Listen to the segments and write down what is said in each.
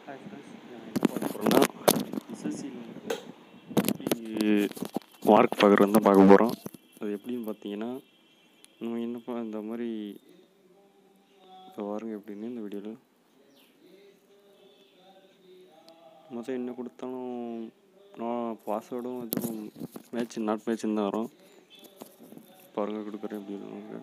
hi friends நான் என்ன பார்க்க போகிறேன்னா எஸ்எஸ்சியில் மார்க் பார்க்குறது தான் பார்க்க போகிறோம் அது எப்படின்னு பார்த்தீங்கன்னா நம்ம என்னப்பா இந்த மாதிரி இப்போ பாருங்க எப்படின்னு இந்த வீடியோவில் மொத்தம் என்ன கொடுத்தாலும் நான் பாஸ்வேர்டும் எதுவும் மேட்ச் நாட் மேட்ச்னு தான் வரும் பாருங்கள் கொடுக்குறேன் எப்படி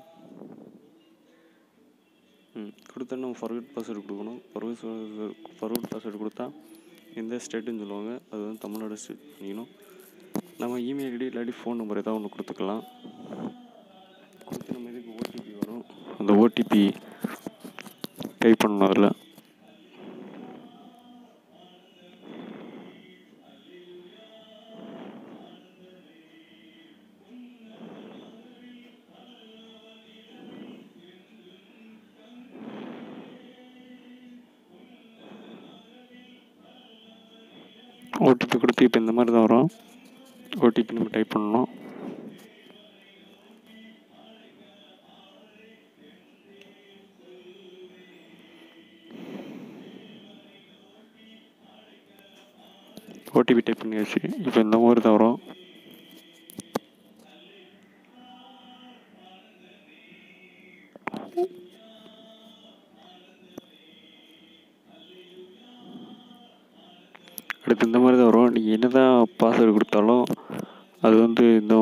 ம் கொடுத்தா நம்ம ஃபர்கட் பாஸ்வேர்டு கொடுக்கணும் ஃபர்கட் ஃபர்கட் பாஸ்வேர்டு கொடுத்தா எந்த ஸ்டேட்டுன்னு சொல்லுவாங்க அது வந்து தமிழ்நாடு ஸ்டேட் பண்ணிக்கணும் நம்ம இமெயில் ஐடி இல்லாட்டி ஃபோன் நம்பர் ஏதாவது ஒன்று கொடுத்துக்கலாம் கொடுத்து நம்ம இதுக்கு ஓடிபி வரும் அந்த ஓடிபி டைப் பண்ணணும் அதில் ஓடிபி கொடுத்து இப்போ இந்த மாதிரி தான் வரும் ஓடிபி நம்ம டைப் பண்ணணும் ஓடிபி டைப் பண்ணியாச்சு இப்போ இந்த மாதிரி தான் வரும் அடுத்து இந்த மாதிரி தான் வரும் நீங்கள் என்ன தான் பாஸ்வேர்டு கொடுத்தாலும் அது வந்து இந்த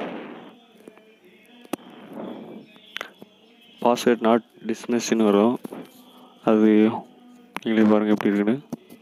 பாஸ்வேர்ட் நாட் டிஸ்மிஸ்ன்னு வரும் அது நீங்களே பாருங்கள் எப்படி இருக்குன்னு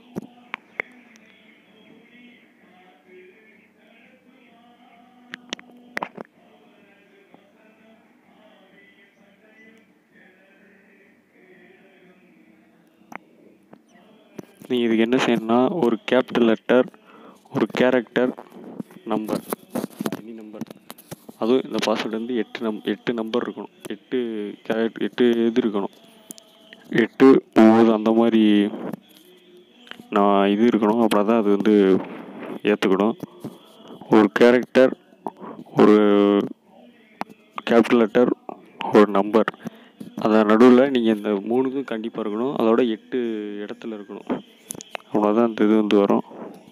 நீங்கள் இதுக்கு என்ன செய்யணும்னா ஒரு கேபிட்டல் லெட்டர் ஒரு கேரக்டர் நம்பர் எனி நம்பர் அதுவும் இந்த பாஸ்வேர்டு வந்து எட்டு நம் எட்டு நம்பர் இருக்கணும் எட்டு கேரக்டர் எட்டு இது இருக்கணும் எட்டு ஒம்பது அந்த மாதிரி நான் இது இருக்கணும் அப்படின்னா தான் அது வந்து ஏற்றுக்கணும் ஒரு கேரக்டர் ஒரு கேபிட்டல் லெட்டர் ஒரு நம்பர் அதான் நடுவில் நீங்கள் இந்த மூணுக்கும் கண்டிப்பாக இருக்கணும் அதோட எட்டு இடத்துல இருக்கணும் அவ்வளோதான் அந்த இது வந்து வரும்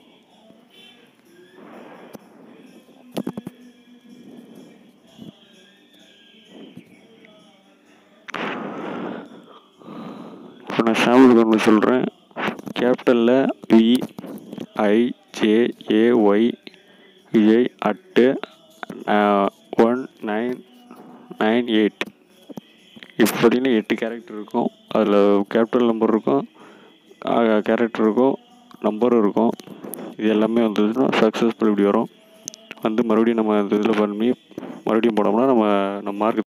இப்போ நான் சாம்பிளுக்கு ஒன்று சொல்கிறேன் கேபிட்டலில் V I J A Y Vijay at one nine nine eight இப்போ பார்த்தீங்கன்னா எட்டு கேரக்டர் இருக்கும் அதில் கேபிட்டல் நம்பர் இருக்கும் கேரக்டர் இருக்கும் நம்பரும் இருக்கும் இது எல்லாமே வந்ததுன்னா சக்ஸஸ்ஃபுல் இப்படி வரும் வந்து மறுபடியும் நம்ம அந்த இதில் பண்ணி மறுபடியும் போனோம்னா நம்ம நம்ம மார்க்